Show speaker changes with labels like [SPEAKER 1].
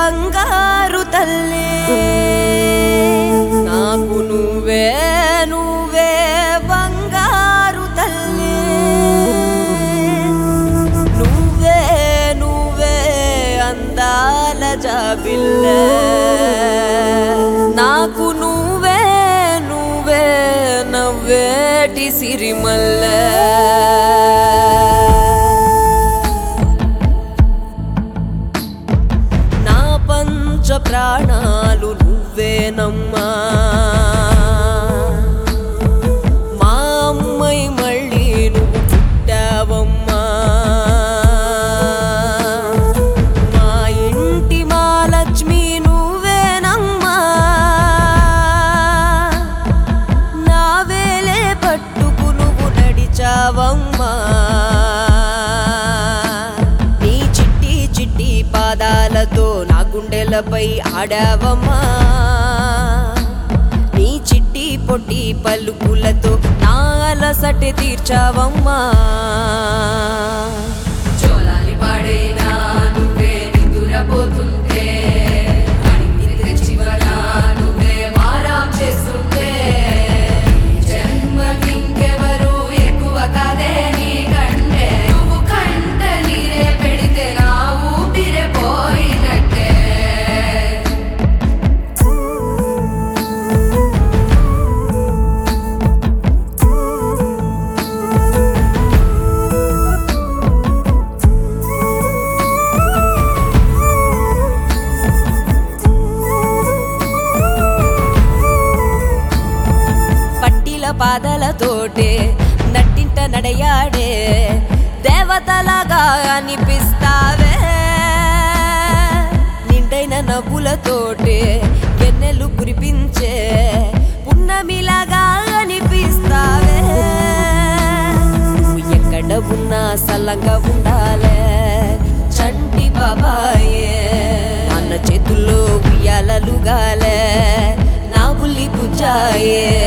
[SPEAKER 1] బంగారు తల్లి నాకు నువ్వే నువ్వే బంగారు తల్లి నువ్వే నువ్వే అందాల జాబిల్ల నాకు నువ్వే నువ్వే నవ్వేటి సిరిమల్ల నా పంచ ప్రాణాలు నువ్వేనమ్మా మా అమ్మై మళ్ళీ నువ్వు పుట్టావమ్మా మా ఇంటి మా లక్ష్మి నువ్వేనమ్మా నా వేలే పట్టుకు నువ్వు నడిచావమ్మా నీ చిట్టి చిట్టి పాదాలతో నా గుండెలపై ఆడావమ్మా నీ చిట్టి పొట్టి పలుకులతో నా అలసట తీర్చావమ్మా
[SPEAKER 2] చోలాలి పాడేనా నువ్వే నిద్రపోతుంటే అడిగి తెచ్చివనా నువ్వే మారాం చేస్తుంటే జన్మకింకెవరు ఎక్కువ కదే నీ కంటే నువ్వు కంట నీరే పెడితే నా ఊపిరే పోయినట్టే
[SPEAKER 1] పట్టిల పాదలతోటే నట్టింట నడయాడే దేవతలాగా అనిపిస్తావే నిండైన నవ్వులతోటే వెన్నెలు కురిపించే పున్నమిలాగా అనిపిస్తావే నువ్వు ఎక్కడ ఉన్నా సల్లంగా ఉండాలే చంటి బాబాయే నాన్న చేతుల్లో ఉయ్యాలలుగాలే నా బుల్లి బుజ్జాయే